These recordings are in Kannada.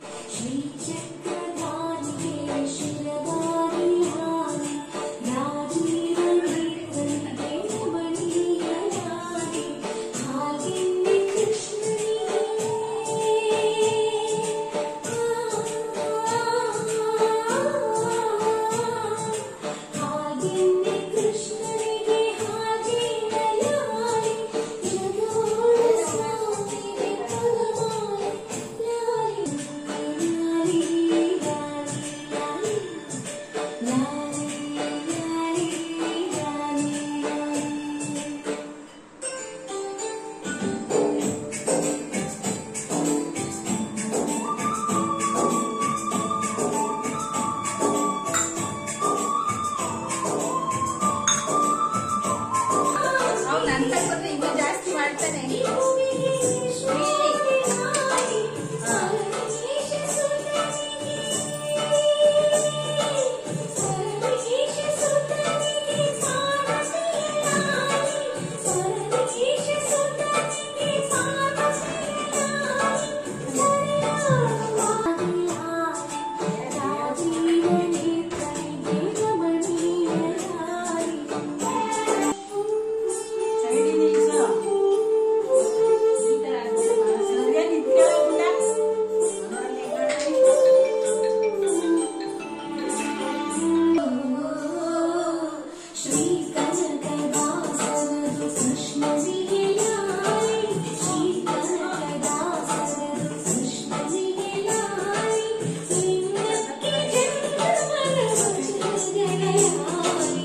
ಅವ್ನು ಅಂತ ಬಂದ್ರೆ ಇನ್ನೂ ಜಾಸ್ತಿ ಮಾಡ್ತಾನೆ ಶ್ರೀ ಕನಕದಾಸರದು ಕೃಷ್ಣನಿಗೆ ಲಾಲಿ ಶ್ರೀ ಕನಕದಾಸರದು ಕೃಷ್ಣನಿಗೆ ಲಾಲಿ ಲಿಂಗಕ್ಕೆ ಜನ್ಮದ ಜಗಲಾಲಿ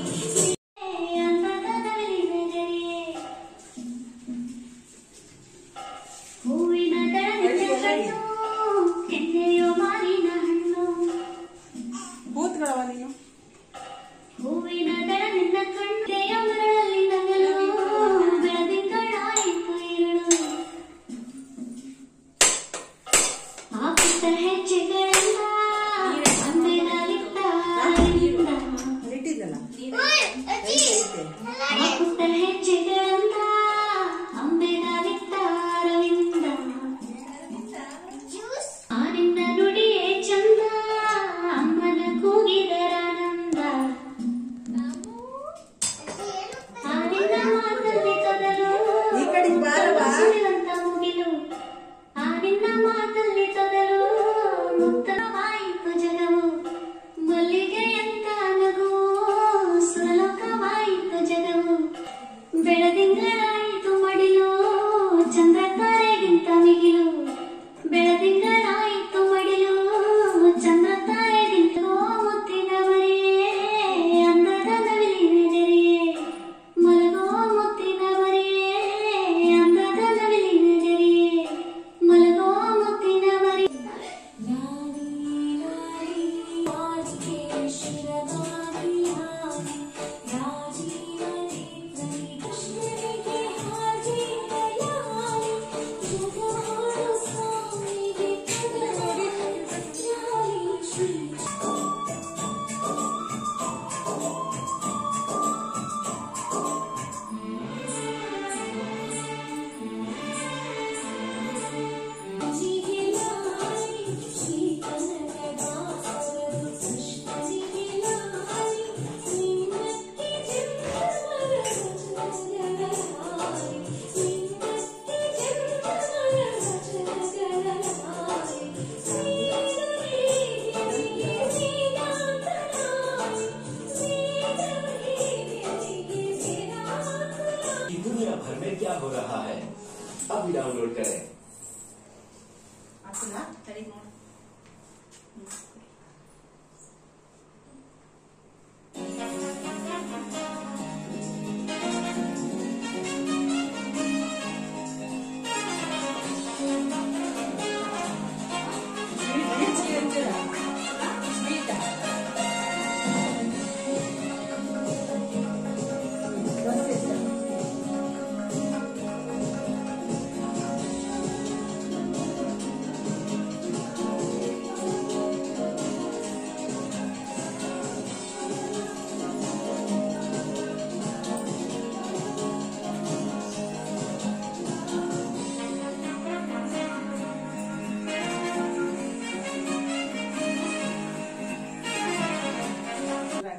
ಹೂವಿನ ದಳದ ಕಣ್ಣು ಕೆನ್ನೆಯೋ ಮಾರಿನ ಹಣ್ಣು ಕೂತ್ಕೊಳ್ಳವ ನೀನು ಹೂವಿನ ದಳ ನಿನ್ನ ಕಣ್ಣೆಯ ಮರಳಲ್ಲಿ ನಗಲು ಬೆಳದಿಂಗಳಾಯಿತು ಇರುಳು ಆ ಪುಟ್ಟ ಹೆಜ್ಜೆಗಳನ್ನ ಅಂದಿನಲಿಟ್ಟ ಇಟ್ಟಿದ್ದಲ್ಲ ಆ ಪುಟ್ಟ ಹೆಜ್ಜೆಗಳನ್ನ ಅಂಬೆನಲಿಟ್ಟ ಅರವಿಂದ ಆ ನಿನ್ನ ನುಡಿಯೇ ಚಂದ ಅಮ್ಮನ ಕೂಗಿದರಾನಂದ ಆ ನಿನ್ನ ಮಾತಲ್ಲಿ ತೊದಲು ಈ ಕಡೆಗ್ ಬಾರವ್ವ. ಸುಳಿವಂತ ಮುಗಿಲು ಆ ನಿನ್ನ ಮಾತಲ್ಲಿ ತೊದಲು ಮುಕ್ತವಾಯಿತು ಜಗವು ಮಲ್ಲಿಗೆಯಂತ ನಗು ಸುರಲೋಕವಾಯಿತು ಜಗವು ಬೆಳದಿಂಗಳಾಯಿತು ಮಡಿಲು ಚಂದ್ರ ತಾರೆಗಿಂತ ಮಿಗಿಲು ಬೆಳದಿಂಗಳಾಯಿತು ಮಡಿಲು ಚಂದ್ರ ತಾರೆಗಿಂತ ಮುತ್ತಿನ ಮರಿಯೇ ಅಂದದ ನವಿಲಿನ ಜರಿಯೇ ಮಲಗೋ ಮುತ್ತಿನ ಮರಿಯೇ ಅಂದದ ನವಿಲಿನ ಜರಿಯೇ ಮಲಗೋ ಮುತ್ತಿನ ಮರಿ ಲಾಲಿ ಲಾಲಿ ಆಜ್ಗೆ ಶಿರವಾಗಿ ಹಾರಿ ರಾಜೀವನಿ ಪ್ರತಿ ಕೃಷ್ಣನಿಗೆ ಹಾಜಿ ಲಾಲಿ ಜಗವಾಳು ಸ್ವಾಮಿಗೆ ಲಾಲಿ ಶ್ರೀ ಜಿಗೆ ಲಾಲಿ ಶ್ರೀ ಕನಕದಾಸರದು ಕೃಷ್ಣನಿಗೆ ಲಾಲಿ ಲಿಂಗಕ್ಕೆ ಜನ್ಮದ ಜಗಲಾಲಿ ಲಿಂಗಕ್ಕೆ ಜನ್ಮದ ಜಗಲಾಲಿ कि दुनिया भर में क्या हो रहा है अभी डाउनलोड करें ಹಾಕಲ್ಲ ಸರಿ ನೋಡು ಿ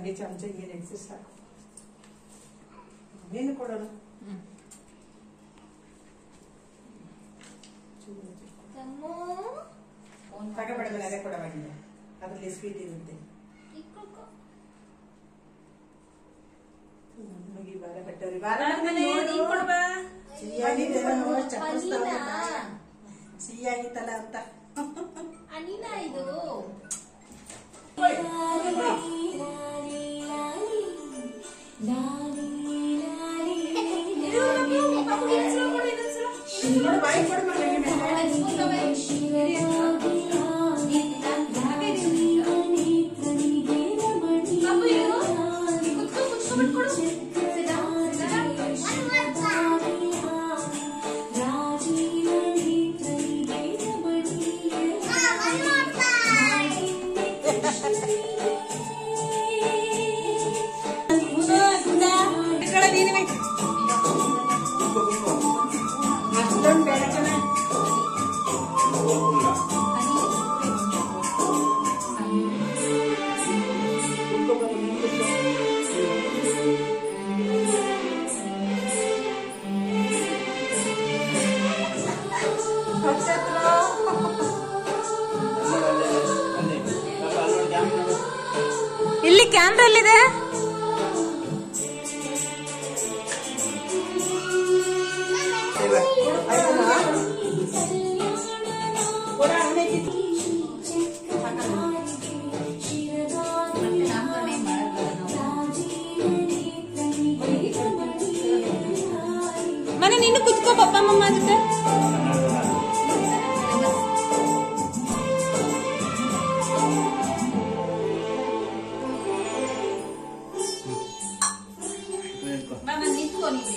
ಹಂಗೆ ಚಮಚ ಹಿಂಗೆ ನೆಕ್ಸಿ ಸಾಕು ನೀನು ಕೊಡೋಣ ತಗೋಬೇಡ ಅದೇ ಕೊಡಬೇಡ ಅದ್ರಲ್ಲಿ ಸ್ವೀಟ್ ಇರುತ್ತೆ ನಮಗೆ ಬಾರ ಕಟ್ಟವ್ರಿ ಬಾರ ಸಿಹಿಯಾಗಿತ್ತಲ್ಲ ನೋಡು, ಚಪ್ಪರಿಸ್ತಾವ್ರೆ ಬಾಯ. ಸಿಹಿಯಾಗಿತ್ತಲ್ಲ ಅಂತ ಅನಿನಾ ಇದು ನೋಡು, ಬಾಯಿ ಕೊಡು ಮಗನಿಗೆ ಮೇಲೆ. ಅಷ್ಟೊಂದು ಬೇಡ ಕಣೆ. ಇಲ್ಲಿ ಕ್ಯಾಮ್ರಾ ಎಲ್ಲಿದೆ ಕೊಡ, ಅವನಿಗೆ. ಮನೆ ನೀನು ಕುತ್ಕೋ ಪಪ್ಪ ಮಮ್ಮ ಜೊತೆ ನಿಂತ್ಕೊ ನೀನು.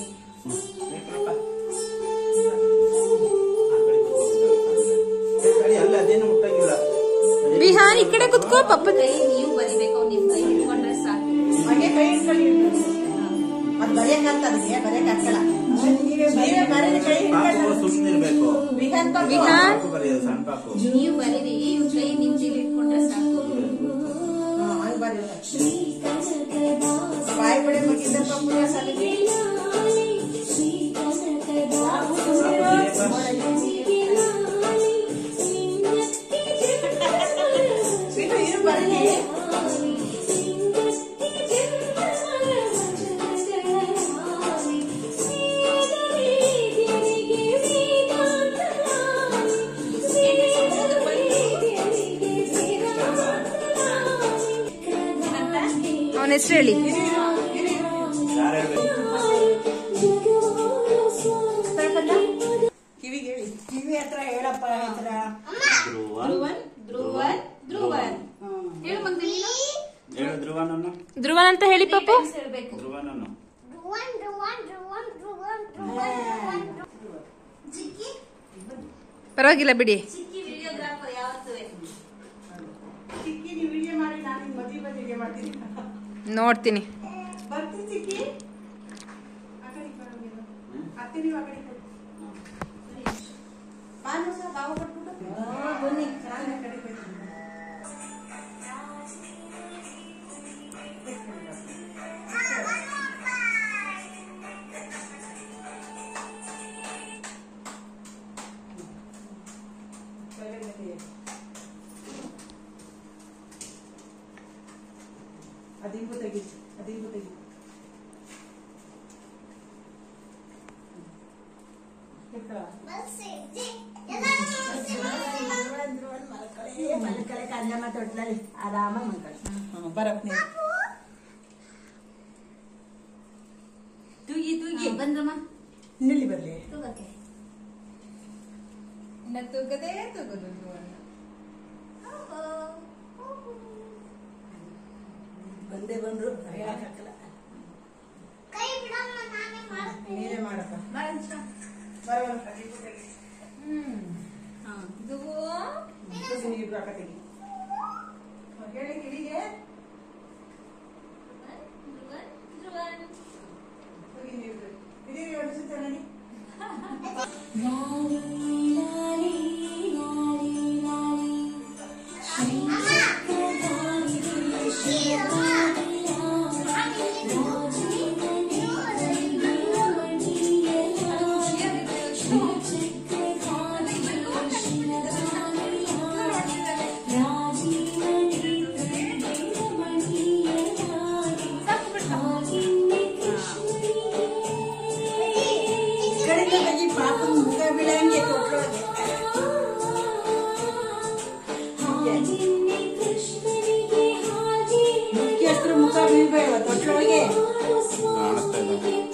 ಅಲ್ಲ ಅದೇನು ಮುಟ್ಟಂಗಿಲ್ಲ ವಿಹಾನ್ ಈ ಕಡೆ ಕುತ್ಕೋ ಪಪ್ಪ ಕೈ ನೀವು ಬರಿಬೇಕು ನಿಮ್ ಕೈ ಹಿಡ್ಕೊಂಡ್ರೆ ಸಾಕು ಹಾಗೆ ಕೈ ಹಿಡ್ಕೊಳ್ಳಿ ಮತ್ತೆ ಬರೆಯಕ್ಕಂತ ಅದಕ್ಕೆ ಬರೆಯಕ್ಕಾಗಲ್ಲ ನೀವೇ ಬರೀರಿ ಕೈ ಪಾಪು ಹಿಡ್ಕೊಳ್ಳಿ ಸುಮ್ಮನಿರ್ಬೇಕು ವಿಹಾನ್ ಪಾಪು. ವಿಹಾನ್ ಪಾಪು ಬರೆಯೋದು ಸಣ್ಣ ಪಾಪು ನೀವು ಬರೀರಿ ಇವ್ ಕೈ ನಿಮ್ದಿಲ್ ಇಟ್ಕೊಂಡ್ರೆ ಸಾಕು ಹಾ, ಹಂಗ್ ಬರೀರಿ. ಬಾಯಿ ಬಿಡಿ ಮಗಿದ್ದ ಪಾಪು ಸಲಿಗೆ. ಇದು ಇರು ಬರೀರಿ. ಅವನ ಹೆಸರು ಹೇಳಿ ಯಾರು ಹೇಳ್ಬೇಕು ಕಿವಿಗೆ ಹೇಳಿ ಕಿವಿ ಹತ್ರ ಹೇಳಪ್ಪ ಹತ್ರ ಧ್ರುವ ಧ್ರುವನ್ ಧ್ರುವನ್ ಧ್ರುವನ್ ಹೇಳು ಮಗ್ನ ನೀನು ಹೇಳು ಧ್ರುವನನ್ನು ಧ್ರುವನ್ ಅಂತ ಹೇಳಿ ಪಪ್ಪು Three times ಹೇಳ್ಬೇಕು ಧ್ರುವನನ್ನು ಪರವಾಗಿಲ್ಲ ಬಿಡಿ ಚಿಕ್ಕಿ ವಿಡಿಯೋಗ್ರಾಫರ್ ಯಾವತ್ತೂ ಚಿಕ್ಕಿ ನೀವು ವಿಡಿಯೋ ಮಾಡಿ ನಾನು ನಿಮ್ ಮದುವೆ ಬಂದು ವಿಡಿಯೋ ಮಾಡ್ತೀನಿ ನೋಡ್ತೀನಿ ಬರ್ತೀನಿ ಚಿಕ್ಕಿ ಆ ಕಡೆ ಬರೋ ನೀವು. ಅತ್ತೆ ನೀವು ಆ ಕಡೆ ಕೊಡಿ. ಬಾನು ಸಹ ಬಾವು ಕೊಟ್ಬಿಟ್ಟು ಬನ್ನಿ ನಾನು ಆ ಕಡೆ ಬರ್ತೀನಿ. ಅದಿಂಗು ತೆಗಿ ಅದಿಂಗು ತೆಗಿ ಇಟ್ಕೊಳ್ಳೋ. ಮಲ್ಕಳೆ ಕನ್ಯಮ್ಮ ತೊಟ್ಲಲ್ಲಿ ಆರಾಮಾಗಿ ಮಲ್ಕಳೆ ಬರಪ್ಪ ನೀವು ತೂಗಿ ತೂಗಿ ಬಂದ್ರಮ್ಮ ಇನ್ನೆಲ್ಲಿ ಬರ್ಲಿ ತೂಗಕ್ಕೆ ಇನ್ನ ತೂಗದೆ ತೂಗದು ಬಂದೇ ಬಂದ್ರು ಹೇಳಕ್ಕಾಗಲ್ಲ ನೀನೇ ಮಾಡಪ್ಪ ಬರೋ ಹ್ಮ್ ಹಾ ಧ್ರುವ ನೀರು ಹಾಕ ತೆಗಿ ಹೇಳಿ ಕಿವಿಗೆ ಧ್ರುವನ್ ಧ್ರುವನ್ ಹೋಗಿ ನೀರು ಇದೀರಿ ಹೊಡಿಸುತ್ತೆ ನನಗೆ ಧ್ರುವ ಮುಖ ಬೀಳ್ಬೇಡ ತೊಟ್ಟೊಳಗೆ ಕಾಣಿಸ್ತಾ ಇಲ್ಲ